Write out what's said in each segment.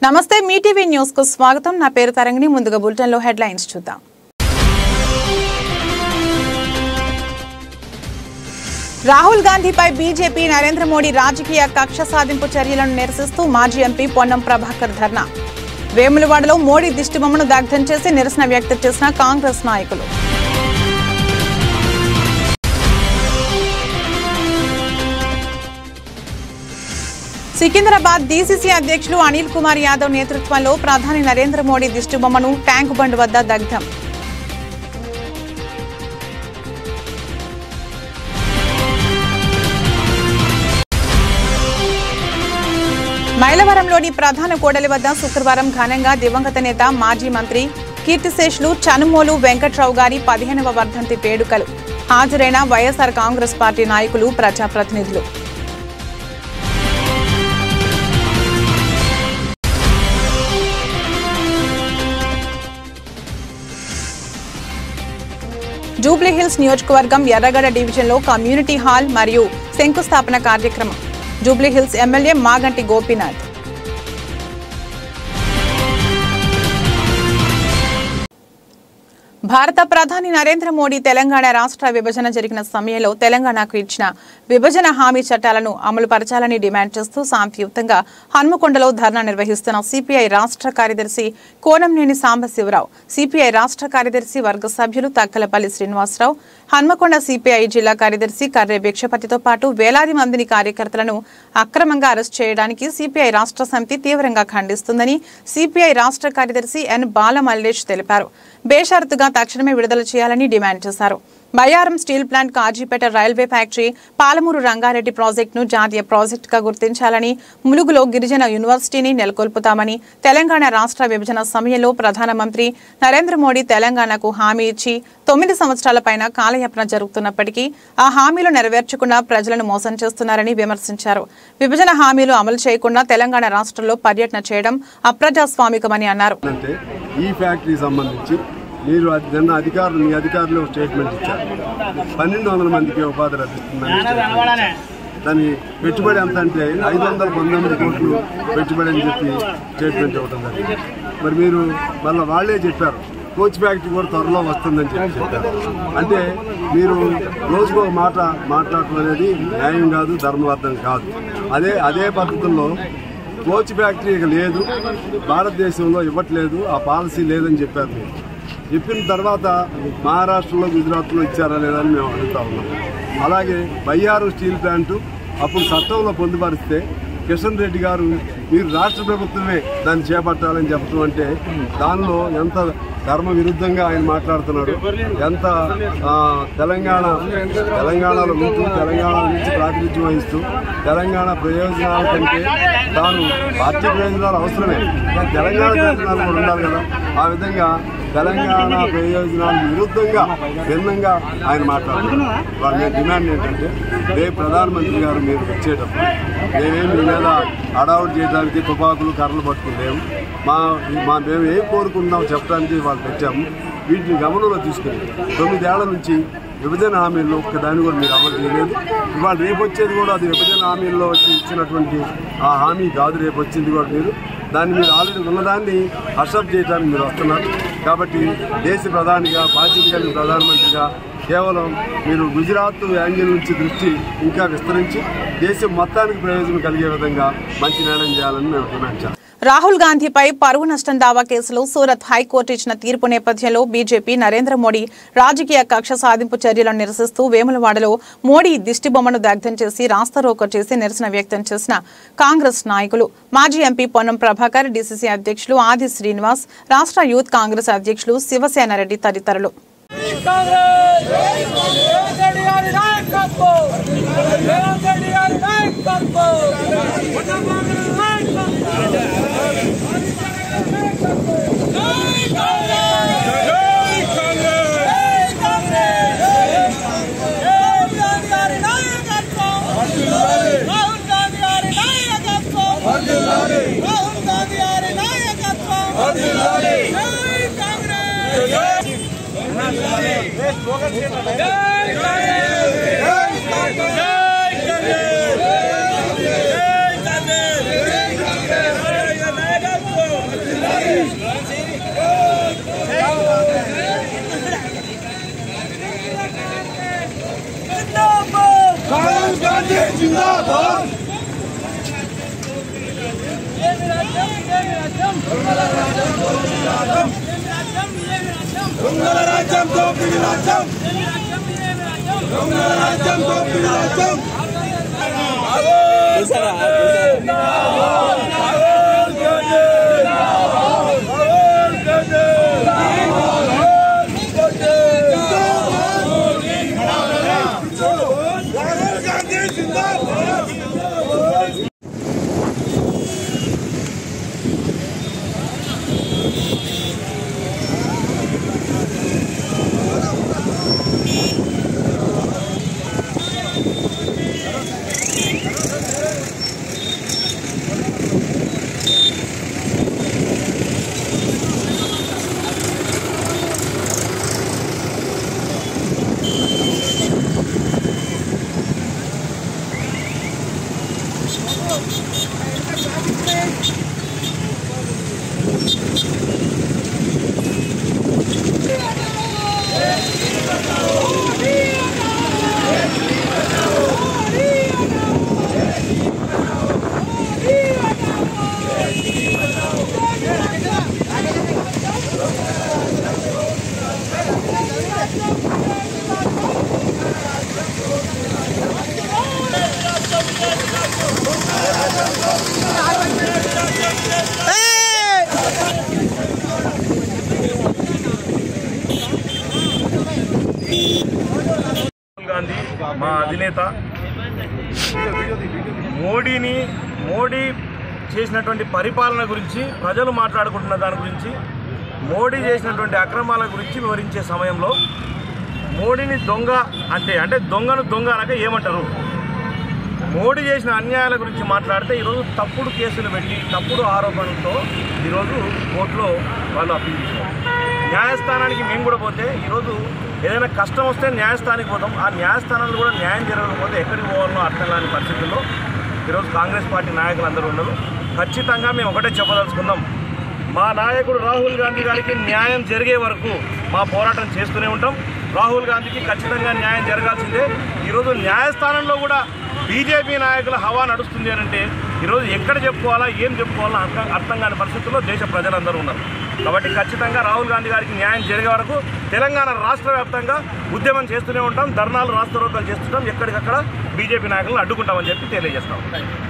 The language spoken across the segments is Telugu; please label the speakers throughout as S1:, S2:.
S1: నమస్తే మీ టీవీ న్యూస్ కు స్వాగతం నా పేరు తరంగిణి ముందుగా బులెటిన్ లో హెడ్లైన్స్ చూద్దాం రాహుల్ గాంధీపై బీజేపీ నరేంద్ర మోడీ రాజకీయ కక్ష సాధింపు చర్యలను నిరసిస్తూ మాజీ ఎంపీ పొన్నం ప్రభాకర్ ధర్నా వేములవాడలో మోడీ దిష్టిబొమ్మను దగ్ధం చేసి నిరసన వ్యక్తం చేసిన కాంగ్రెస్ నాయకులు సికింద్రాబాద్ డీసీసీ అధ్యక్షులు అనిల్ కుమార్ యాదవ్ నేతృత్వంలో ప్రధాని నరేంద్ర మోడీ దిష్టిబొమ్మను ట్యాంక్ బండ్ వద్ద దగ్ధం మైలవరంలోని ప్రధాన కూడలి వద్ద శుక్రవారం ఘనంగా దివంగత నేత మాజీ మంత్రి కీర్తిశేషులు చనుమోలు వెంకట్రావు గారి పదిహేనవ వర్ధంతి వేడుకలు హాజరైన వైఎస్ఆర్ కాంగ్రెస్ పార్టీ నాయకులు ప్రజాప్రతినిధులు జూబ్లీహిల్స్ నియోజకవర్గం ఎర్రగడ్డ డివిజన్లో కమ్యూనిటీ హాల్ మరియు శంకుస్థాపన కార్యక్రమం జూబ్లీహిల్స్ ఎమ్మెల్యే మాగంటి గోపీనాథ్ భారత ప్రధాని నరేంద్ర మోడీ తెలంగాణ రాష్ట్ర విభజన జరిగిన సమయంలో తెలంగాణకు ఇచ్చిన విభజన హామీ చట్టాలను అమలు పరచాలని డిమాండ్ చేస్తూ శాంతియుతంగా హన్మకొండలో ధర్నా నిర్వహిస్తున్న సిపిఐ రాష్ట్ర కార్యదర్శి కోనంనేని సాంబశివరావు సిపిఐ రాష్ట్ర కార్యదర్శి వర్గ సభ్యులు తక్కలపల్లి శ్రీనివాసరావు హన్మకొండ సిపిఐ జిల్లా కార్యదర్శి కర్రే భిక్షపతితో పాటు వేలాది మందిని కార్యకర్తలను అక్రమంగా అరెస్ట్ చేయడానికి సిపిఐ రాష్ట్ర సమితి తీవ్రంగా ఖండిస్తుందని సిపిఐ రాష్ట్ర కార్యదర్శి ఎన్ బాలమల్లేష్ తెలిపారు బేషరతుగా తక్షణమే విడుదల చేయాలని డిమాండ్ చేశారు Bayyaram steel plant Kazipet railway factory Palamuru Rangareddy ప్రాజెక్టును జాతీయ ప్రాజెక్టుగా గుర్తించాలని ములుగులో గిరిజన యూనివర్సిటీని నెలకొల్పుతామని తెలంగాణ రాష్ట్ర విభజన సమయంలో ప్రధానమంత్రి నరేంద్ర మోడీ తెలంగాణకు హామీ ఇచ్చి తొమ్మిది సంవత్సరాల పైన కాలయాపన జరుగుతున్నప్పటికీ ఆ హామీలు నెరవేర్చకుండా ప్రజలను మోసం చేస్తున్నారని విమర్శించారు విభజన హామీలు అమలు చేయకుండా తెలంగాణ రాష్ట్రంలో పర్యటన చేయడం అప్రజాస్వామికమని అన్నారు
S2: అంటే ఈ ఫ్యాక్టరీకి సంబంధించి మీరు అది- నిన్న అధికారులు మీ అధికారులు ఒక స్టేట్మెంట్ ఇచ్చారు పన్నెండు వందల మందికి ఉపాధి లభిస్తుందని స్టేట్మెంట్ ఇచ్చారు. దాని పెట్టుబడి ఎంత అంటే ఐదు వందల పంతొమ్మిది కోట్లు పెట్టుబడి అని చెప్పి స్టేట్మెంట్ ఇవ్వడం జరిగింది మరి మీరు మళ్ళీ వాళ్ళే చెప్పారు కోచ్ ఫ్యాక్టరీ కూడా త్వరలో వస్తుందని చెప్పి చెప్పారు అంటే మీరు రోజుకో మాట మాట్లాడటం అనేది న్యాయం కాదు ధర్మవర్ధం కాదు అదే అదే పద్ధతుల్లో కోచ్ ఫ్యాక్టరీ ఇక లేదు భారతదేశంలో ఇవ్వట్లేదు ఆ పాలసీ లేదని చెప్పారు మీరు చెప్పిన తర్వాత మహారాష్ట్రలో గుజరాత్లో ఇచ్చారా లేదా అని మేము అడుగుతా ఉన్నాం అలాగే బయ్యారు స్టీల్ ప్లాంటు అప్పుడు చట్టంలో పొందుపరిస్తే కిషన్ రెడ్డి గారు మీరు రాష్ట్ర ప్రభుత్వమే దాన్ని చేపట్టాలని చెప్పడం అంటే దానిలో ఎంత ధర్మ విరుద్ధంగా ఆయన మాట్లాడుతున్నాడు ఎంత ఆ, తెలంగాణ తెలంగాణలో ఉంటూ తెలంగాణ నుంచి ప్రాతినిధ్యం వహిస్తూ తెలంగాణ ప్రయోజనాల కంటే తాను పార్టీ ప్రయోజనాలు అవసరమే కానీ తెలంగాణ ప్రయోజనాలు కూడా ఉండాలి కదా ఆ విధంగా తెలంగాణ ప్రయోజనాలకు విరుద్ధంగా భిన్నంగా ఆయన మాట్లాడుతున్నారు వాళ్ళ మీద డిమాండ్ ఏంటంటే రేపు ప్రధానమంత్రి గారు మీరు వచ్చేటప్పుడు మేమేం మీ మీద అడావుట్ చేయడానికి తుపాకులు కర్రలు పట్టుకున్నాము మా మా మేము ఏం కోరుకుంటున్నాం చెప్పడానికి వాళ్ళు పెట్టాము వీటిని గమనంలో తీసుకుని తొమ్మిదేళ్ల నుంచి విభజన హామీల్లో ఒక్క దాన్ని కూడా మీరు అమలు చేయలేదు ఇవాళ రేపు వచ్చేది కూడా అది విభజన హామీల్లో వచ్చి ఇచ్చినటువంటి ఆ హామీ కాదు రేపు వచ్చింది కూడా మీరు దాన్ని మీరు ఆల్రెడీ ఉన్నదాన్ని హర్షప్ చేయడానికి మీరు వస్తున్నారు కాబట్టి దేశ ప్రధానిగా బాధ్యత కలిగిన ప్రధానమంత్రిగా కేవలం మీరు గుజరాత్ యాంగిల్ నుంచి దృష్టి ఇంకా విస్తరించి దేశం మొత్తానికి ప్రయోజనం కలిగే విధంగా మంచి నిర్ణయం చేయాలని మేము డిమాండ్ చేస్తాం
S1: రాహుల్ గాంధీపై పరువు నష్టం దావా కేసులో సూరత్ హైకోర్టు ఇచ్చిన తీర్పు నేపథ్యంలో బీజేపీ నరేంద్ర మోడీ రాజకీయ కక్ష సాధింపు చర్యలను నిరసిస్తూ వేములవాడలో మోడీ దిష్టిబొమ్మను దగ్ధం చేసి రాస్తారోకో చేసి నిరసన వ్యక్తం చేసిన కాంగ్రెస్ నాయకులు మాజీ ఎంపీ పొన్నం ప్రభాకర్ డీసీసీ అధ్యక్షులు ఆది శ్రీనివాస్ రాష్ట్ర యూత్ కాంగ్రెస్ అధ్యక్షులు శివసేన రెడ్డి తదితరులు
S3: కాంగ్రెస్ రేవంత్ రెడ్డి గారి నాయకత్వం రేవంత్ రెడ్డి గారి నాయకత్వం రాహుల్ గాంధీ గారి నాయకత్వం రాహుల్ గాంధీ గారి నాయకత్వం జై కాంగ్రెస్ జై కాంగ్రెస్ రాహుల్ గాంధీ జిందాబాద్ దొంగల రాజ్యం దోపిడి రాజ్యం దొంగల రాజ్యం దోపిడి రాజ్యం రాహుల్ గాంధీ జిందాబాద్
S4: రాహుల్ గాంధీ మా అధినేత మోడీని మోడీ చేసినటువంటి పరిపాలన గురించి ప్రజలు మాట్లాడుకుంటున్న దాని గురించి మోడీ చేసినటువంటి అక్రమాల గురించి వివరించే సమయంలో మోడీని దొంగ అంటే అంటే దొంగను దొంగ అనగా ఏమంటారు మోడీ చేసిన అన్యాయాల గురించి మాట్లాడితే ఈరోజు తప్పుడు కేసులు పెట్టి తప్పుడు ఆరోపణలతో ఈరోజు కోర్టులో వాళ్ళు అప్పీల్ చేశారు న్యాయస్థానానికి మేము కూడా పోతే ఈరోజు ఏదైనా కష్టం వస్తే న్యాయస్థానానికి పోతాం ఆ న్యాయస్థానంలో కూడా న్యాయం జరగకపోతే ఎక్కడికి పోవాలనో అర్థం కాని పరిస్థితుల్లో ఈరోజు కాంగ్రెస్ పార్టీ నాయకులు అందరూ ఉన్నారు ఖచ్చితంగా మేము ఒకటే చెప్పదలుచుకుందాం మా నాయకుడు రాహుల్ గాంధీ గారికి న్యాయం జరిగే వరకు మా పోరాటం చేస్తూనే ఉంటాం రాహుల్ గాంధీకి ఖచ్చితంగా న్యాయం జరగాల్సిందే ఈరోజు న్యాయస్థానంలో కూడా బీజేపీ నాయకుల హవా నడుస్తుంది అని అంటే ఈరోజు ఎక్కడ చెప్పుకోవాలా ఏం చెప్పుకోవాలా అర్థం అర్థం కాని పరిస్థితుల్లో దేశ ప్రజలందరూ ఉన్నారు కాబట్టి ఖచ్చితంగా రాహుల్ గాంధీ గారికి న్యాయం జరిగే వరకు తెలంగాణ రాష్ట్ర వ్యాప్తంగా ఉద్యమం చేస్తూనే ఉంటాం ధర్నాలు రాష్ట్రోకలు చేస్తుంటాం ఎక్కడికక్కడ బీజేపీ నాయకులను అడ్డుకుంటామని చెప్పి తెలియజేస్తాం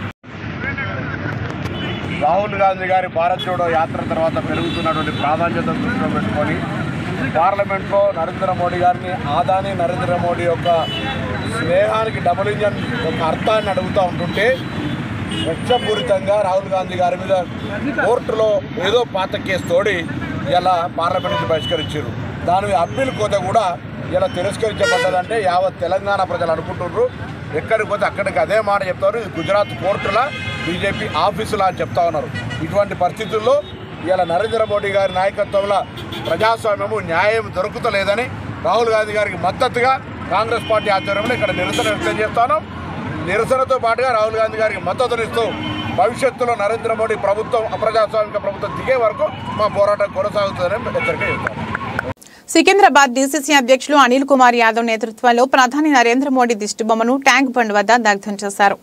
S2: రాహుల్ గాంధీ గారి భారత్ జోడో యాత్ర తర్వాత పెరుగుతున్నటువంటి ప్రాధాన్యత దృష్టిలో పెట్టుకొని పార్లమెంట్లో నరేంద్ర మోడీ గారిని ఆదాని నరేంద్ర మోడీ యొక్క స్నేహానికి డబుల్ ఇంజన్ యొక్క అర్థాన్ని అడుగుతూ ఉంటుంటే లక్ష్యపూరితంగా రాహుల్ గాంధీ గారి మీద కోర్టులో ఏదో పాత కేసు తోడి ఇలా పార్లమెంట్ నుంచి బహిష్కరించారు దాని అప్పీల్ కోత కూడా ఇలా తిరస్కరించబడ్డదంటే యావత్ తెలంగాణ ప్రజలు అనుకుంటున్నారు ఎక్కడికి పోతే అక్కడికి అదే మాట చెప్తారు ఇది గుజరాత్ కోర్టుల బీజేపీ ఆఫీసులా అని చెప్తా ఉన్నారు ఇటువంటి పరిస్థితుల్లో ఇలా నరేంద్ర మోడీ గారి నాయకత్వంలో ప్రజాస్వామ్యము న్యాయం దొరుకుతలేదని రాహుల్ గాంధీ గారికి మద్దతుగా కాంగ్రెస్ పార్టీ ఆధ్వర్యంలో ఇక్కడ నిరసన వ్యక్తం చేస్తాను నిరసనతో పాటుగా రాహుల్ గాంధీ గారికి మద్దతునిస్తూ భవిష్యత్తులో నరేంద్ర మోడీ ప్రభుత్వం అప్రజాస్వామిక ప్రభుత్వం దిగే వరకు మా పోరాటం కొనసాగుతుందని హెచ్చరిక చేస్తాను
S1: సికింద్రాబాద్ డీసీసీ అధ్యక్షులు అనిల్ కుమార్ యాదవ్ నేతృత్వంలో ప్రధాని నరేంద్ర మోడీ దిష్టిబొమ్మను ట్యాంక్ బండ్ వద్ద దగ్ధం చేశారు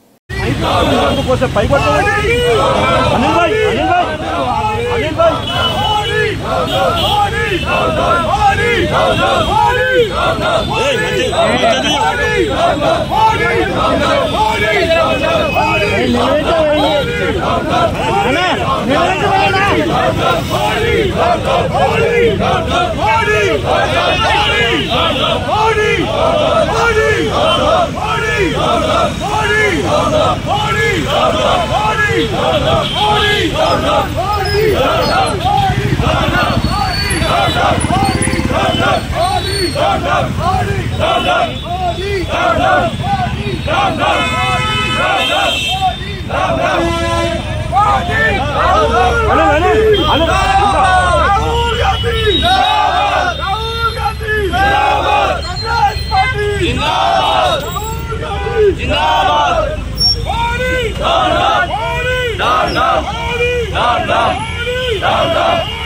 S3: రాహుల్ గాంధీ రాహుల్ గాంధీ కాంగ్రెస్ పార్టీ జిందాబాద్ రాహుల్ గాంధీ జిందాబాద్ మోడీ మోడీ మోడీ మోడీ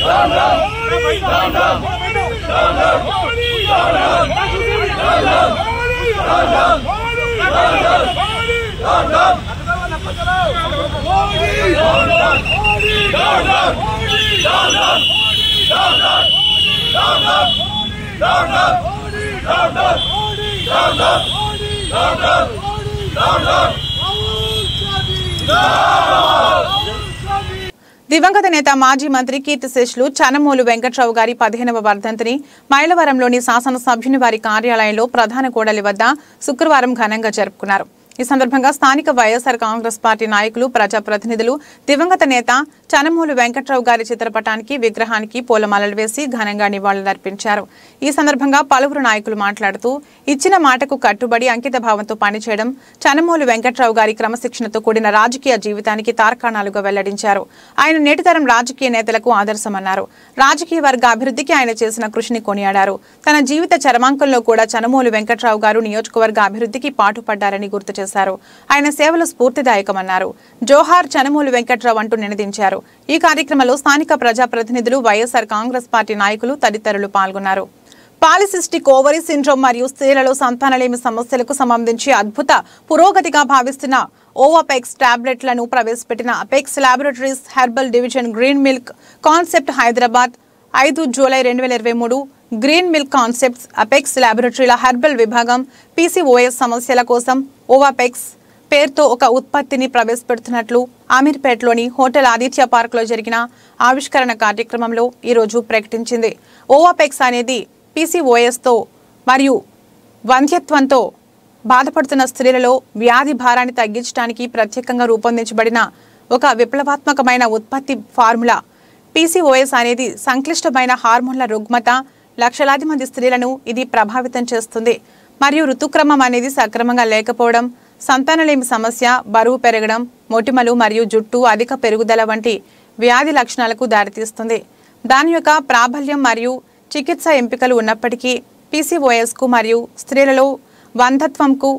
S1: దివంగత నేత మాజీ మంత్రి కీర్తిశేషులు చనమూలు వెంకట్రావు గారి పదిహేనవ వర్ధంతిని మైలవరంలోని శాసనసభ్యుని వారి కార్యాలయంలో ప్రధాన కూడలి వద్ద శుక్రవారం ఘనంగా జరుపుకున్నారు ఈ సందర్భంగా స్థానిక వైఎస్ఆర్ కాంగ్రెస్ పార్టీ నాయకులు ప్రజాప్రతినిధులు దివంగత నేత చనమూలు వెంకట్రావు గారి చిత్రపటానికి విగ్రహానికి పూలమాలలు వేసి ఘనంగా నివాళులర్పించారు ఈ సందర్భంగా పలువురు నాయకులు మాట్లాడుతూ ఇచ్చిన మాటకు కట్టుబడి అంకిత భావంతో పనిచేయడం చనమూలు వెంకట్రావు గారి క్రమశిక్షణతో కూడిన రాజకీయ జీవితానికి తార్కాణాలుగా వెల్లడించారు ఆయన నేటితరం రాజకీయ నేతలకు ఆదర్శమన్నారు రాజకీయ వర్గ అభివృద్ధికి ఆయన చేసిన కృషిని కొనియాడారు తన జీవిత చరమాంకంలో కూడా చనమూలు వెంకట్రావు గారు నియోజకవర్గ అభివృద్ధికి పాటుపడ్డారని గుర్తు చేశారు ఆయన సేవలు స్ఫూర్తిదాయకమన్నారు జోహార్ చనమూలు వెంకట్రావు అంటూ నినదించారు ఈ కార్యక్రమంలో స్థానిక ప్రజాప్రతినిధులు వైఎస్ఆర్ కాంగ్రెస్ పార్టీ నాయకులు తదితరులు పాల్గొన్నారు పాలిసిస్టిక్ ఓవరీ సిండ్రోమ్ మరియు స్త్రీలలో సంతానలేమి సమస్యలకు సంబంధించి అద్భుత పురోగతిగా భావిస్తున్న ఓవాపెక్స్ టాబ్లెట్లను ప్రవేశపెట్టిన Apex laboratories herbal division green milk concept Hyderabad ఐదు జూలై రెండు వేల ఇరవై మూడు గ్రీన్ మిల్క్ కాన్సెప్ట్స్ అపెక్స్ ల్యాబొరేటరీల హెర్బల్ విభాగం పీసీఓఎస్ సమస్యల కోసం ఓవాపెక్స్ పేరుతో ఒక ఉత్పత్తిని ప్రవేశపెడుతున్నట్లు అమీర్పేటలోని హోటల్ ఆదిత్య పార్క్లో జరిగిన ఆవిష్కరణ కార్యక్రమంలో ఈరోజు ప్రకటించింది ఓవాపెక్స్ అనేది పీసీఓఎస్తో మరియు వంధ్యత్వంతో బాధపడుతున్న స్త్రీలలో వ్యాధి భారాన్ని తగ్గించడానికి ప్రత్యేకంగా రూపొందించబడిన ఒక విప్లవాత్మకమైన ఉత్పత్తి ఫార్ములా పీసీఓఎస్ అనేది సంక్లిష్టమైన హార్మోన్ల రుగ్మత లక్షలాది మంది స్త్రీలను ఇది ప్రభావితం చేస్తుంది మరియు ఋతుక్రమం అనేది సక్రమంగా లేకపోవడం సంతానలేమి సమస్య బరువు పెరగడం మొటిమలు మరియు జుట్టు అధిక పెరుగుదల వంటి వ్యాధి లక్షణాలకు దారితీస్తుంది దాని యొక్క ప్రాబల్యం మరియు చికిత్స ఎంపికలు ఉన్నప్పటికీ పీసీఓఎస్కు మరియు స్త్రీలలో వంధత్వంకు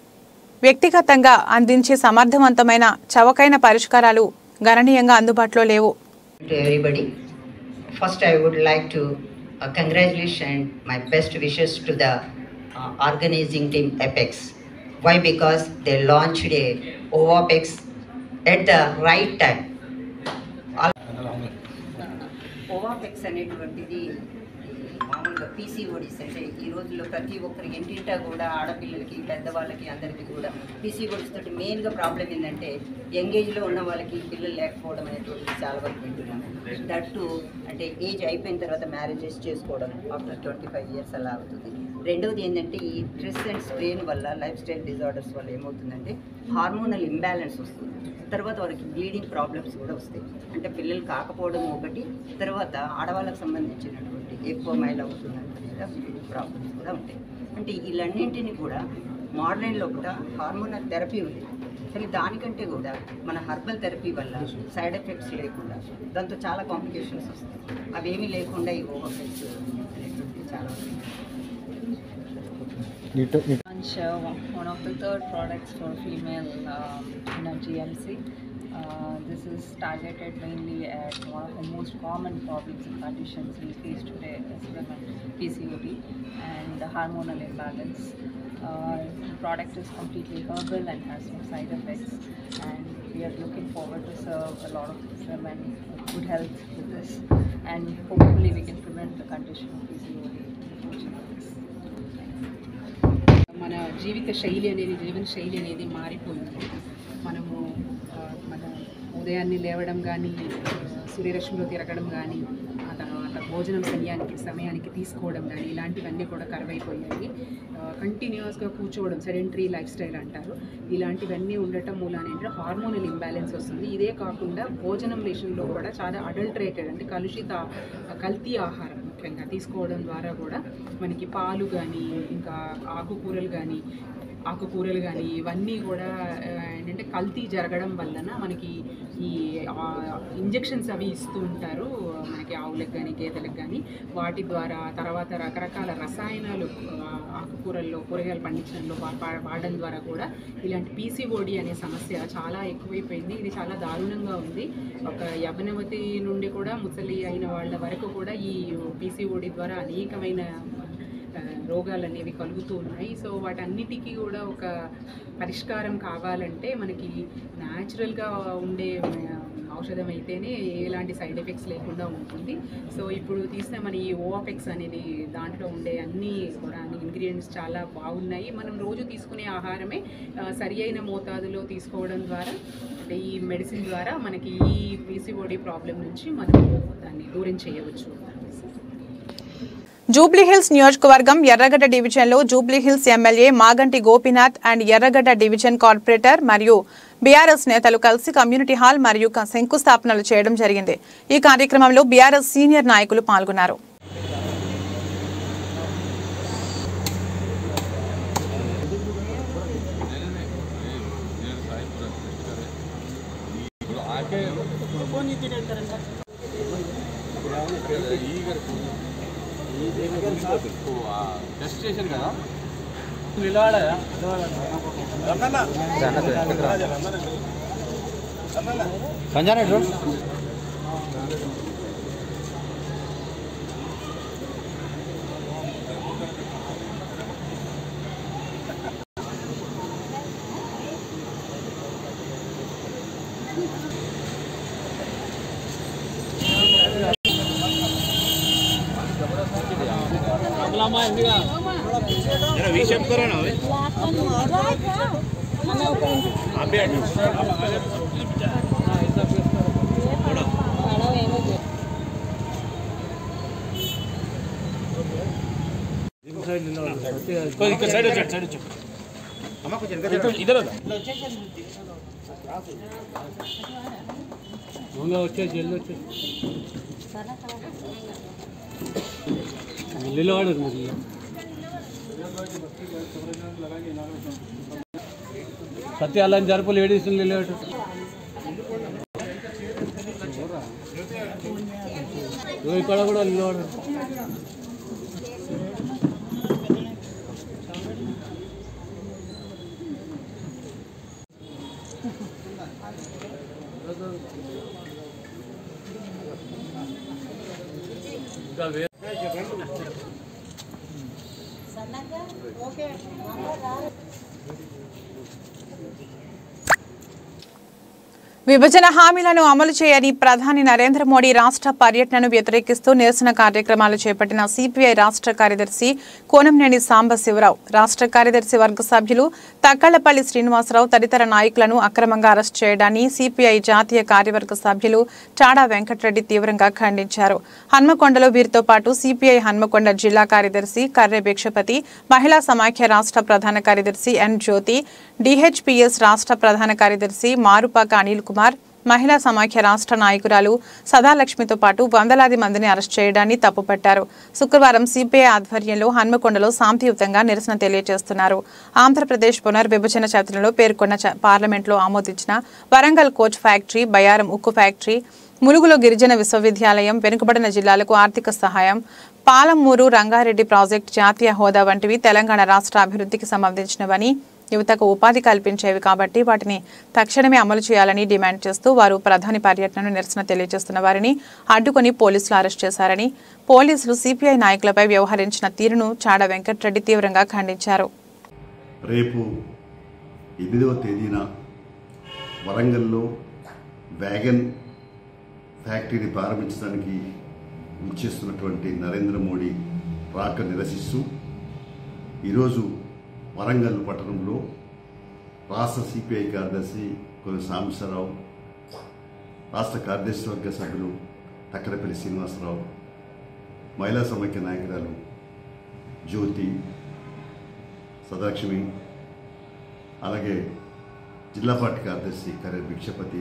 S1: వ్యక్తిగతంగా అందించే సమర్థవంతమైన చవకైన పరిష్కారాలు గణనీయంగా అందుబాటులో లేవు
S5: to everybody. First, I would like to uh, congratulate and my best wishes to the uh, organizing team Apex. Why? Because they launched a OVAPEX at the right time. ఓవాపెక్స్ అనేటువంటిది మామూలుగా పీసీఓడిస్ అంటే ఈ రోజుల్లో ప్రతి ఒక్కరికి ఇంటింటా కూడా ఆడపిల్లలకి పెద్దవాళ్ళకి అందరికీ కూడా పీసీఓడిస్ తోటి మెయిన్గా ప్రాబ్లం ఏంటంటే యంగ్ ఏజ్లో ఉన్న వాళ్ళకి పిల్లలు లేకపోవడం అనేటువంటిది చాలా వరకు వింటున్నాము దట్టు అంటే ఏజ్ అయిపోయిన తర్వాత మ్యారేజెస్ చేసుకోవడం ఆఫ్టర్ ట్వంటీ ఫైవ్ ఇయర్స్ అలా అవుతుంది రెండవది ఏంటంటే ఈ స్ట్రెస్ అండ్ స్ట్రెయిన్ వల్ల లైఫ్ స్టైల్ డిజార్డర్స్ వల్ల ఏమవుతుందంటే హార్మోనల్ ఇంబ్యాలెన్స్ వస్తుంది తర్వాత వారికి బ్లీడింగ్ ప్రాబ్లమ్స్ కూడా వస్తాయి అంటే పిల్లలు కాకపోవడం ఒకటి తర్వాత ఆడవాళ్ళకి సంబంధించినటువంటి ఎక్కువ మైల్ అవుతున్నటువంటి బ్లీడింగ్ ప్రాబ్లమ్స్ కూడా ఉంటాయి అంటే వీళ్ళన్నింటినీ కూడా మోడర్న్లో కూడా హార్మోనల్ థెరపీ ఉంది కానీ దానికంటే కూడా మన హర్బల్ థెరపీ వల్ల సైడ్ ఎఫెక్ట్స్ లేకుండా దాంతో చాలా కాంప్లికేషన్స్ వస్తాయి అవేమీ లేకుండా ఈ ఓవర్ఫెక్ట్స్ అనేటువంటివి చాలా ఉన్నాయి
S6: launch uh, one one of the third products for female um, in a GMC. Uh, this is targeted mainly at one of the most common problems and conditions we face today as women, PCOD and the hormonal imbalance. Uh, the product is completely herbal and has no side effects and we are looking forward to serve a lot of women with good health with this and hopefully we can prevent the condition of PCOD in the future.
S7: మన జీవిత శైలి అనేది జీవన శైలి అనేది మారిపోయింది మనము ఆ, మన ఉదయాన్నే లేవడం కానీ సూర్యరశ్మిలో తిరగడం కానీ ఆ తర్వాత భోజనం సమయానికి సమయానికి తీసుకోవడం కానీ ఇలాంటివన్నీ కూడా కరువైపోయాయి కంటిన్యూస్గా కూర్చోవడం సెడెంటరీ లైఫ్ స్టైల్ అంటారు ఇలాంటివన్నీ ఉండటం మూలాన ఏంటంటే హార్మోనల్ ఇంబ్యాలెన్స్ వస్తుంది ఇదే కాకుండా భోజనం విషయంలో కూడా చాలా అడల్టరేటెడ్ అంటే కలుషిత కల్తీ ఆహారం ముఖ్యంగా తీసుకోవడం ద్వారా కూడా మనకి పాలు కానీ ఇంకా ఆకుకూరలు కానీ ఆకుకూరలు కానీ ఇవన్నీ కూడా ఆ, ఏంటంటే కల్తీ జరగడం వలన మనకి ఈ ఇంజెక్షన్స్ అవి ఇస్తూ ఉంటారు మనకి ఆవులకు కానీ గేదెలకు కానీ వాటి ద్వారా తర్వాత రకరకాల రసాయనాలు ఆ, ఆకుకూరల్లో కూరగాయలు పండించడంలో వా- వా- వాడడం ద్వారా కూడా ఇలాంటి పీసీఓడి అనే సమస్య చాలా ఎక్కువైపోయింది ఇది చాలా దారుణంగా ఉంది ఒక యవనవతి నుండి కూడా ముసలి అయిన వాళ్ళ వరకు కూడా ఈ పీసీఓడి ద్వారా అనేకమైన ఆ, రోగాలు అనేవి కలుగుతూ ఉన్నాయి సో వాటన్నిటికీ కూడా ఒక పరిష్కారం కావాలంటే మనకి న్యాచురల్గా ఉండే ఆ, ఔషధం అయితేనే ఎలాంటి సైడ్ ఎఫెక్ట్స్ లేకుండా ఉంటుంది సో ఇప్పుడు తీసిన మన ఈ ఓఆఫెక్స్ అనేది దాంట్లో ఉండే అన్ని కూడా అన్ని ఇంగ్రీడియంట్స్ చాలా బాగున్నాయి మనం రోజు తీసుకునే ఆహారమే ఆ, సరి అయిన మోతాదులో తీసుకోవడం ద్వారా అంటే ఈ మెడిసిన్ ద్వారా మనకి ఈ పీసీఓడి ప్రాబ్లం నుంచి మనం దాన్ని దూరం చేయవచ్చు
S1: జూబ్లీహిల్స్ నియోజకవర్గం ఎర్రగడ్డ డివిజన్లో Jubilee Hills MLA Maganti Gopinath and Erragadda division corporator మరియు బీఆర్ఎస్ నేతలు కలిసి కమ్యూనిటీ హాల్ మరియు క- శంకుస్థాపనలు చేయడం జరిగింది ఈ కార్యక్రమంలో బీఆర్ఎస్ సీనియర్ నాయకులు పాల్గొన్నారు
S8: టెస్ట్ చేశారు కదా నిలబడ సంజయ్ రోడ్ వచ్చే జల్ది వచ్చే నిలబడదు మరి సత్య అలా జరుపు లేడీస్ నిలబడు నువ్వు ఇక్కడ కూడా నిలబడు ఇంకా వేరే
S1: విభజన హామీలను అమలు చేయని ప్రధాని నరేంద్ర మోడీ రాష్ట్ర పర్యటనను వ్యతిరేకిస్తూ నిరసన కార్యక్రమాలు చేపట్టిన సిపిఐ రాష్ట్ర కార్యదర్శి కోనంనేని సాంబశివరావు రాష్ట్ర కార్యదర్శి వర్గ సభ్యులు తక్కళ్లపల్లి శ్రీనివాసరావు తదితర నాయకులను అక్రమంగా అరెస్ట్ చేయడాన్ని సిపిఐ జాతీయ కార్యవర్గ సభ్యులు చాడా వెంకటరెడ్డి తీవ్రంగా ఖండించారు హన్మకొండలో వీరితో పాటు సిపిఐ హన్మకొండ జిల్లా కార్యదర్శి కర్రె భిక్షపతి మహిళా సమాఖ్య రాష్ట్ర ప్రధాన కార్యదర్శి ఎన్ జ్యోతి డిహెచ్పిఎస్ రాష్ట్ర ప్రధాన కార్యదర్శి మారుపాక అనిల్ కుమార్ మహిళా సమాఖ్య రాష్ట్ర నాయకురాలు సదాలక్ష్మితో పాటు వందలాది మందిని అరెస్ట్ చేయడాన్ని తప్పుపట్టారు శుక్రవారం సిపిఐ ఆధ్వర్యంలో హన్మకొండలో శాంతియుతంగా నిరసన తెలియజేస్తున్నారు ఆంధ్రప్రదేశ్ పునర్విభజన చట్టంలో పేర్కొన్న చ- పార్లమెంట్లో ఆమోదించిన వరంగల్ కోచ్ ఫ్యాక్టరీ బయారం ఉక్కు ఫ్యాక్టరీ ములుగులో గిరిజన విశ్వవిద్యాలయం వెనుకబడిన జిల్లాలకు ఆర్థిక సహాయం పాలమూరు రంగారెడ్డి ప్రాజెక్టు జాతీయ హోదా వంటివి తెలంగాణ రాష్ట్ర అభివృద్ధికి సంబంధించినవని యువతకు ఉపాధి కల్పించేవి కాబట్టి వాటిని తక్షణమే అమలు చేయాలని డిమాండ్ చేస్తూ వారు ప్రధాని పర్యటనను నిరసన తెలియజేస్తున్న వారిని అడ్డుకొని పోలీసులు అరెస్ట్ చేశారని పోలీసులు సిపిఐ నాయకులపై వ్యవహరించిన తీరును చాడ వెంకటరెడ్డి తీవ్రంగా ఖండించారు
S9: రేపు ఎనిమిదవ తేదీన వరంగల్లో వ్యాగన్ ఫ్యాక్టరీని ప్రారంభించడానికి ఇచ్చేస్తున్నటువంటి నరేంద్ర మోడీ రాక నిరసిస్తూ ఈరోజు వరంగల్ పట్టణంలో రాష్ట్ర సిపిఐ కార్యదర్శి కొన్ని సాంబశివరావు రాష్ట్ర కార్యదర్శి వర్గ సభ్యులు తక్కడపల్లి శ్రీనివాసరావు మహిళా సమైక్య నాయకురాలు జ్యోతి సదాలక్ష్మి అలాగే జిల్లా పార్టీ కార్యదర్శి కరే భిక్షపతి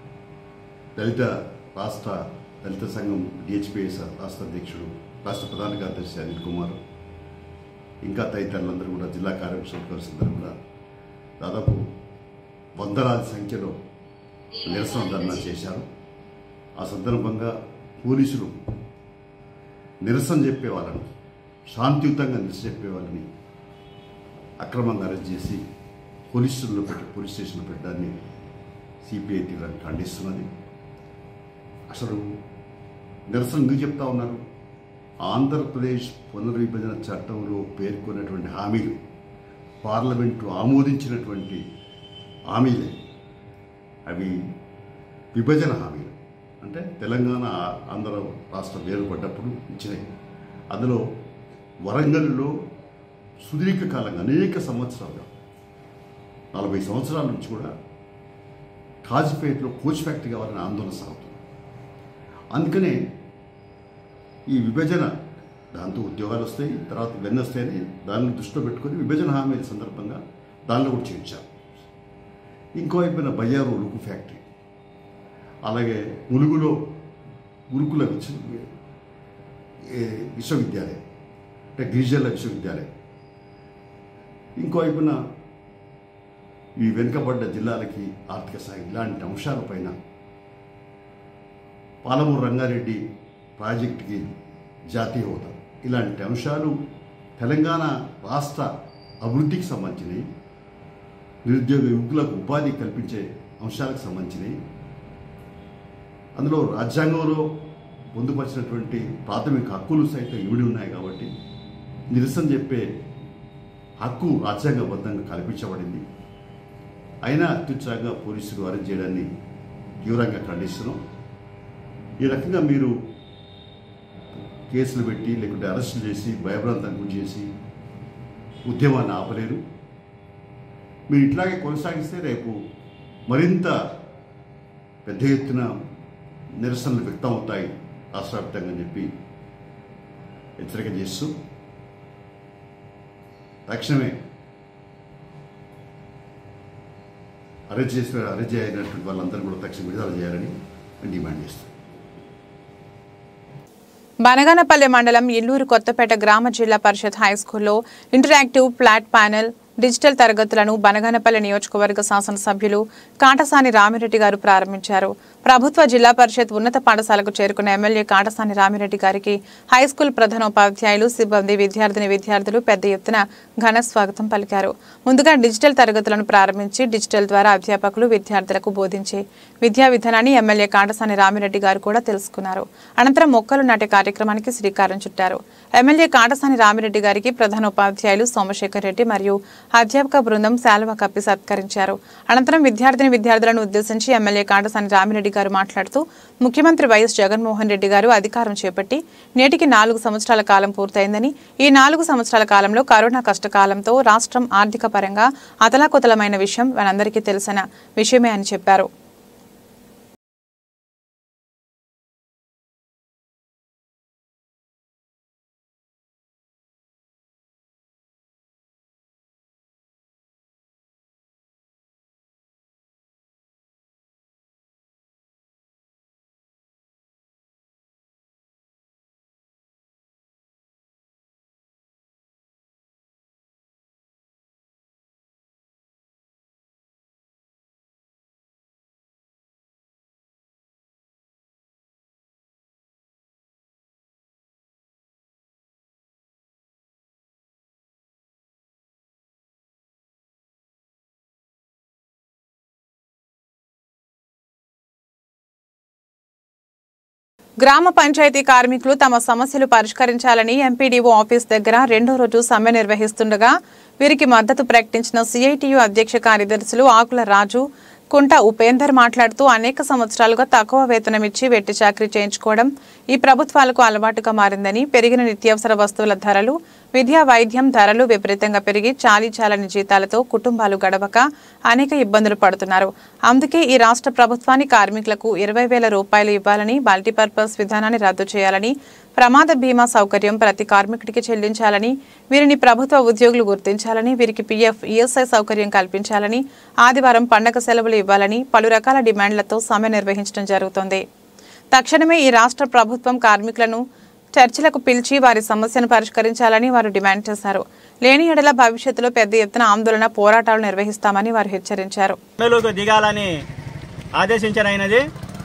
S9: దళిత రాష్ట్ర దళిత సంఘం డిహెచ్పిఎస్ రాష్ట్ర అధ్యక్షుడు రాష్ట్ర ప్రధాన కార్యదర్శి అనిల్ కుమార్ ఇంకా తదితరులందరూ కూడా జిల్లా కార్యవర్గ సభ్యులందరూ కూడా దాదాపు వందలాది సంఖ్యలో నిరసన ధర్నా చేశారు ఆ సందర్భంగా పోలీసులు నిరసన చెప్పే వాళ్ళని శాంతియుతంగా నిరసన చెప్పే వాళ్ళని అక్రమంగా అరెస్ట్ చేసి పోలీసుల్లో పెట్టి పోలీస్ స్టేషన్లో పెట్టడాన్ని సిపిఐ తీవ్రంగా ఖండిస్తున్నది అసలు నిరసన ఎందుకు చెప్తా ఉన్నారు ఆంధ్రప్రదేశ్ పునర్విభజన చట్టంలో పేర్కొన్నటువంటి హామీలు పార్లమెంటు ఆమోదించినటువంటి హామీలే అవి విభజన హామీలు అంటే తెలంగాణ ఆంధ్ర రాష్ట్రం వేరుపడ్డప్పుడు ఇచ్చినాయి అందులో వరంగల్లో సుదీర్ఘకాలంగా అనేక సంవత్సరాలుగా నలభై సంవత్సరాల నుంచి కూడా కాజిపేటలో కోచ్ ఫ్యాక్టరీ కావాలని ఆందోళన సాగుతుంది అందుకనే ఈ విభజన దాంతో ఉద్యోగాలు వస్తాయి తర్వాత ఇవన్నీ వస్తాయని దాన్ని దృష్టిలో పెట్టుకొని విభజన హామీల సందర్భంగా దానిలో కూడా చేర్చారు ఇంకో వైపున బయ్యారు ఉలుకు ఫ్యాక్టరీ అలాగే ములుగులో గురుకుల విశ్వ ఏ విశ్వవిద్యాలయం అంటే గిరిజనుల విశ్వవిద్యాలయం ఇంకో వైపున ఈ వెనుకబడ్డ జిల్లాలకి ఆర్థిక సాయం ఇలాంటి అంశాలపైన పాలమూరు రంగారెడ్డి ప్రాజెక్టుకి జాతీయ హోదా ఇలాంటి అంశాలు తెలంగాణ రాష్ట్ర అభివృద్ధికి సంబంధించినవి నిరుద్యోగ యువకులకు ఉపాధి కల్పించే అంశాలకు సంబంధించినవి అందులో రాజ్యాంగంలో పొందుపరిచినటువంటి ప్రాథమిక హక్కులు సైతం ఇవిడి ఉన్నాయి కాబట్టి నిరసన చెప్పే హక్కు రాజ్యాంగబద్ధంగా కల్పించబడింది అయినా అత్యుత్సాహంగా పోలీసులు అరెస్ట్ చేయడాన్ని తీవ్రంగా ఖండిస్తున్నాం ఈ రకంగా మీరు కేసులు పెట్టి లేకుంటే అరెస్టులు చేసి భయభ్రాంతానికి గురి చేసి ఉద్యమాన్ని ఆపలేరు మీరు ఇట్లాగే కొనసాగిస్తే రేపు మరింత పెద్ద ఎత్తున నిరసనలు వ్యక్తం అవుతాయి రాష్ట్ర వ్యాప్తంగా అని చెప్పి హెచ్చరిక చేస్తూ తక్షణమే అరెస్ట్ చేసిన అరెస్ట్ అయినటువంటి వాళ్ళందరూ కూడా తక్షణం విడుదల చేయాలని మేము డిమాండ్ చేస్తాం
S1: బనగానపల్లె మండలం ఇల్లూరు కొత్తపేట గ్రామ జిల్లా పరిషత్ హై స్కూల్లో ఇంటరాక్టివ్ ఫ్లాట్ ప్యానెల్ డిజిటల్ తరగతులను బనగానపల్లె నియోజకవర్గ శాసనసభ్యులు కాటసాని రామిరెడ్డి గారు ప్రారంభించారు ప్రభుత్వ జిల్లా పరిషత్ ఉన్నత పాఠశాలకు చేరుకున్న ఎమ్మెల్యే కాటసాని రామిరెడ్డి గారికి హై స్కూల్ ప్రధానోపాధ్యాయులు సిబ్బంది విద్యార్థిని విద్యార్థులు పెద్ద ఎత్తున ఘన స్వాగతం పలికారు ముందుగా డిజిటల్ తరగతులను ప్రారంభించి డిజిటల్ ద్వారా అధ్యాపకులు విద్యార్థులకు బోధించే విద్యా విధానాన్ని ఎమ్మెల్యే కాటసాని రామిరెడ్డి గారు కూడా తెలుసుకున్నారు అనంతరం మొక్కలు నాటే కార్యక్రమానికి శ్రీకారం చుట్టారు ఎమ్మెల్యే కాటసాని రామిరెడ్డి గారికి ప్రధానోపాధ్యాయులు సోమశేఖర్ రెడ్డి మరియు అధ్యాపక బృందం శాలువ కప్పి సత్కరించారు అనంతరం విద్యార్థిని విద్యార్థులను ఉద్దేశించి ఎమ్మెల్యే కాటసాని రామిరెడ్డి గారు మాట్లాడుతూ ముఖ్యమంత్రి వైఎస్ జగన్మోహన్ రెడ్డి గారు అధికారం చేపట్టి నేటికి నాలుగు సంవత్సరాల కాలం పూర్తయిందని ఈ నాలుగు సంవత్సరాల కాలంలో కరోనా కష్టకాలంతో రాష్ట్రం ఆర్థిక పరంగా అతలాకుతలమైన విషయం మనందరికీ తెలిసిన విషయమే అని చెప్పారు గ్రామ పంచాయతీ కార్మికులు తమ సమస్యలు పరిష్కరించాలని ఎంపీడీఓ ఆఫీస్ దగ్గర రెండో రోజు సమ్మె నిర్వహిస్తుండగా వీరికి మద్దతు ప్రకటించిన సిఐటియు అధ్యక్ష కార్యదర్శులు ఆకుల రాజు కుంట ఉపేందర్ మాట్లాడుతూ అనేక సంవత్సరాలుగా తక్కువ వేతనం ఇచ్చి వెట్టి చాకరీ చేయించుకోవడం ఈ ప్రభుత్వాలకు అలవాటుగా మారిందని పెరిగిన నిత్యావసర వస్తువుల ధరలు విద్యా వైద్యం ధరలు విపరీతంగా పెరిగి చాలీ చాలని జీతాలతో కుటుంబాలు గడవక అనేక ఇబ్బందులు పడుతున్నారు అందుకే ఈ రాష్ట్ర ప్రభుత్వాన్ని కార్మికులకు ఇరవై వేల రూపాయలు ఇవ్వాలని మల్టీపర్పస్ విధానాన్ని రద్దు చేయాలని ప్రమాద బీమా సౌకర్యం ప్రతి కార్మికుడికి చెల్లించాలని వీరిని ప్రభుత్వ ఉద్యోగులు గుర్తించాలని వీరికి పీఎఫ్ ఈఎస్ఐ సౌకర్యం కల్పించాలని ఆదివారం పండగ సెలవులు ఇవ్వాలని పలు రకాల డిమాండ్లతో సమ్మె నిర్వహించడం జరుగుతోంది తక్షణమే ఈ రాష్ట్ర ప్రభుత్వం కార్మికులను చర్చలకు పిలిచి వారి సమస్యను పరిష్కరించాలని వారు డిమాండ్ చేశారు లేని ఎడల భవిష్యత్తులో పెద్ద ఎత్తున ఆందోళన పోరాటాలు నిర్వహిస్తామని వారు హెచ్చరించారు
S10: సమ్మెలోకి దిగాలని ఆదేశించనైనది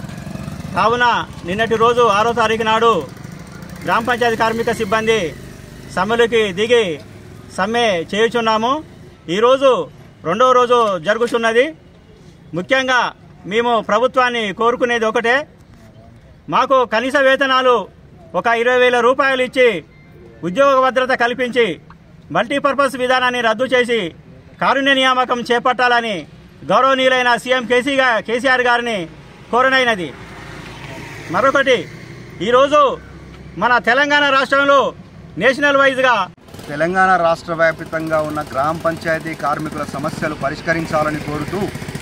S10: కావున నిన్నటి రోజు ఆరో తారీఖు నాడు గ్రామ పంచాయతీ కార్మిక సిబ్బంది సమ్మెలోకి దిగి సమ్మె చేయుచున్నాము ఈరోజు రెండవ రోజు జరుగుతున్నది ముఖ్యంగా మేము ప్రభుత్వాన్ని కోరుకునేది ఒకటే మాకు కనీస వేతనాలు ఒక ఇరవై వేల రూపాయలు ఇచ్చి ఉద్యోగ భద్రత కల్పించి మల్టీపర్పస్ విధానాన్ని రద్దు చేసి కారుణ్య నియామకం చేపట్టాలని గౌరవనీయులైన సీఎం కేసీ గా- కేసీఆర్ గారిని కోరనైనది మరొకటి ఈరోజు మన తెలంగాణ రాష్ట్రంలో నేషనల్ వైజ్గా
S11: తెలంగాణ రాష్ట్ర వ్యాప్తంగా ఉన్న గ్రామ పంచాయతీ కార్మికుల సమస్యలు పరిష్కరించాలని కోరుతూ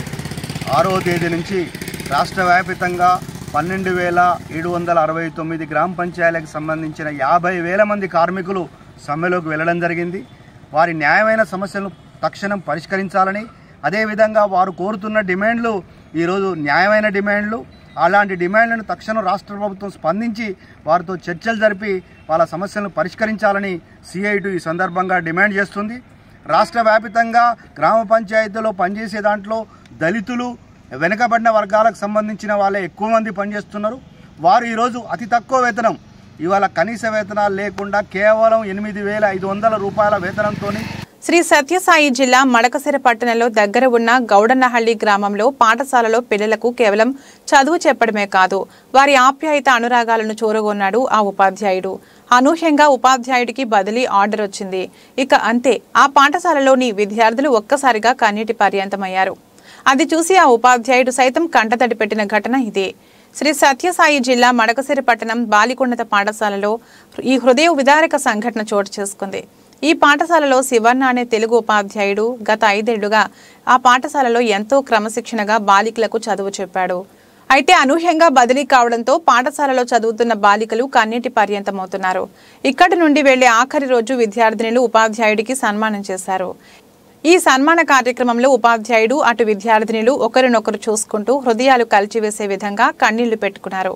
S11: ఆరో తేదీ నుంచి రాష్ట్ర వ్యాప్తంగా పన్నెండు వేల ఏడు వందల అరవై తొమ్మిది గ్రామ పంచాయతీలకు సంబంధించిన యాభై వేల మంది కార్మికులు సమ్మెలోకి వెళ్ళడం జరిగింది వారి న్యాయమైన సమస్యలను తక్షణం పరిష్కరించాలని అదేవిధంగా వారు కోరుతున్న డిమాండ్లు ఈరోజు న్యాయమైన డిమాండ్లు అలాంటి డిమాండ్లను తక్షణం రాష్ట్ర ప్రభుత్వం స్పందించి వారితో చర్చలు జరిపి వాళ్ళ సమస్యలను పరిష్కరించాలని సిఐటి ఈ సందర్భంగా డిమాండ్ చేస్తుంది రాష్ట్ర వ్యాపితంగా గ్రామ పంచాయతీలో పనిచేసే దాంట్లో దళితులు వెనుకబడిన వర్గాలకు సంబంధించిన వాళ్ళే ఎక్కువ మంది పనిచేస్తున్నారు వారు ఈరోజు అతి తక్కువ వేతనం ఇవాళ కనీస వేతనాలు లేకుండా కేవలం ఎనిమిది వేల ఐదు వందల రూపాయల వేతనంతో
S1: శ్రీ సత్యసాయి జిల్లా మడకసిర పట్టణంలో దగ్గర ఉన్న గౌడన్నహళ్లి గ్రామంలో పాఠశాలలో పిల్లలకు కేవలం చదువు చెప్పడమే కాదు వారి ఆప్యాయత అనురాగాలను చూరగొన్నాడు ఆ ఉపాధ్యాయుడు అనూహ్యంగా ఉపాధ్యాయుడికి బదిలీ ఆర్డర్ వచ్చింది ఇక అంతే ఆ పాఠశాలలోని విద్యార్థులు ఒక్కసారిగా కన్నీటి పర్యంతమయ్యారు అది చూసి ఆ ఉపాధ్యాయుడు సైతం కంటతడి పెట్టిన ఘటన ఇదే శ్రీ సత్యసాయి జిల్లా మడకసిరి పట్టణం బాలికొండత పాఠశాలలో ఈ హృదయ విదారక సంఘటన చోటు చేసుకుంది ఈ పాఠశాలలో శివన్న అనే తెలుగు ఉపాధ్యాయుడు గత ఐదేళ్లుగా ఆ పాఠశాలలో ఎంతో క్రమశిక్షణగా బాలికలకు చదువు చెప్పాడు అయితే అనూహ్యంగా బదిలీ కావడంతో పాఠశాలలో చదువుతున్న బాలికలు కన్నీటి పర్యంతమవుతున్నారు ఇక్కడి నుండి వెళ్లే ఆఖరి రోజు విద్యార్థినులు ఉపాధ్యాయుడికి సన్మానం చేశారు ఈ సన్మాన కార్యక్రమంలో ఉపాధ్యాయుడు అటు విద్యార్థినులు ఒకరినొకరు చూసుకుంటూ హృదయాలు కలిచివేసే విధంగా కన్నీళ్లు పెట్టుకున్నారు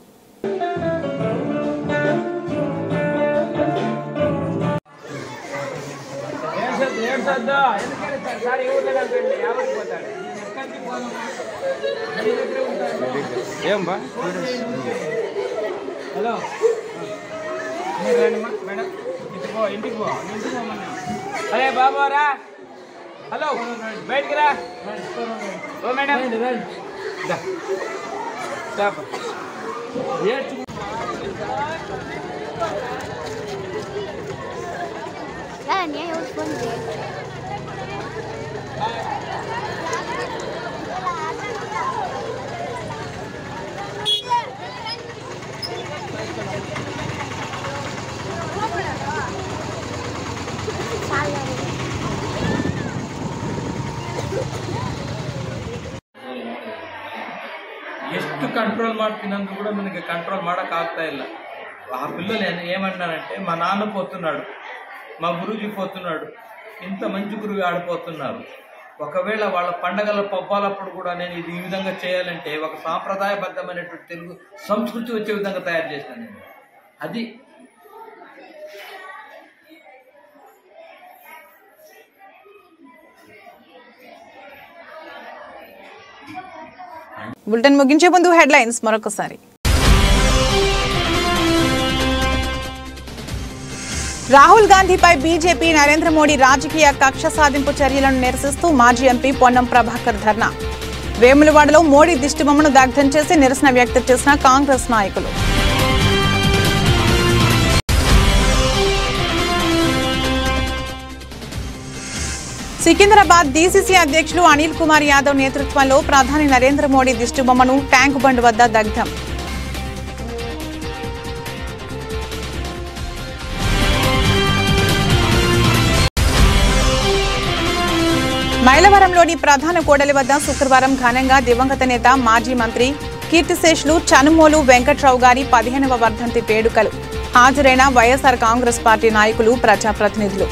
S12: ఏం బా హలో మీరు రండి మేడం ఇంటికి పో ఇంటికి పో ఇంటికి పోమన్నా అరే బాబు రా హలో బయటికి రా ఓ మేడం దా. స్టాప్ ఏడ్చుకు
S13: لا نهاية وسبونجي
S12: ಎಷ್ಟು ಕಂಟ್ರೋಲ್ ಮಾಡ್ತೀನಂದ್ರೂ ಕೂಡ ನನಗೆ ಕಂಟ್ರೋಲ್ ಮಾಡೋಕ್ಕಾಗ್ತಾ ಇಲ್ಲ ఆ పిల్లలు ఏం- ఏమన్నారంటే మా నాన్న పోతున్నాడు మా గురుజీ పోతున్నాడు ఇంత మంచి గురువు ఆడిపోతున్నారు ఒకవేళ వాళ్ళ పండగల పబ్బాలప్పుడు కూడా నేను ఇది ఈ విధంగా చేయాలంటే ఒక సాంప్రదాయబద్ధమైనటువంటి తెలుగు సంస్కృతి వచ్చే విధంగా తయారు చేశాను నేను అది
S1: బులెటిన్ ముగించే ముందు హెడ్లైన్స్ మరొకసారి రాహుల్ గాంధీపై బీజేపీ నరేంద్ర మోడీ రాజకీయ కక్ష సాధింపు చర్యలను నిరసిస్తూ మాజీ ఎంపీ పొన్నం ప్రభాకర్ ధర్నా వేములవాడలో మోడీ దిష్టిబొమ్మను దగ్ధం చేసి నిరసన వ్యక్తం చేసిన కాంగ్రెస్ నాయకులు సికింద్రాబాద్ డీసీసీ అధ్యక్షులు అనిల్ కుమార్ యాదవ్ నేతృత్వంలో ప్రధాని నరేంద్ర మోడీ దిష్టిబొమ్మను ట్యాంకు బండ్ వద్ద దగ్ధం మైలవరంలోని ప్రధాన కూడలి వద్ద శుక్రవారం ఘనంగా దివంగత నేత మాజీ మంత్రి కీర్తిశేషులు చనుమోలు వెంకట్రావు గారి పదిహేనవ వర్ధంతి వేడుకలు హాజరైన వైఎస్ఆర్ కాంగ్రెస్ పార్టీ నాయకులు ప్రజాప్రతినిధులు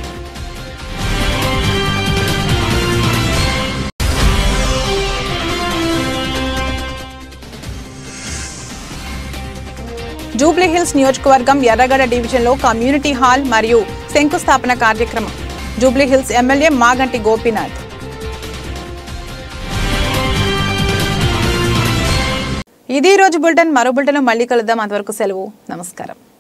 S1: జూబ్లీహిల్స్ నియోజకవర్గం ఎర్రగడ్డ డివిజన్లో కమ్యూనిటీ హాల్ మరియు శంకుస్థాపన కార్యక్రమం జూబ్లీహిల్స్ ఎమ్మెల్యే మాగంటి గోపీనాథ్ ఇది ఈ రోజు బులెటిన్ మరో బులెటిన్ మళ్ళీ కలుద్దాం అంతవరకు సెలవు నమస్కారం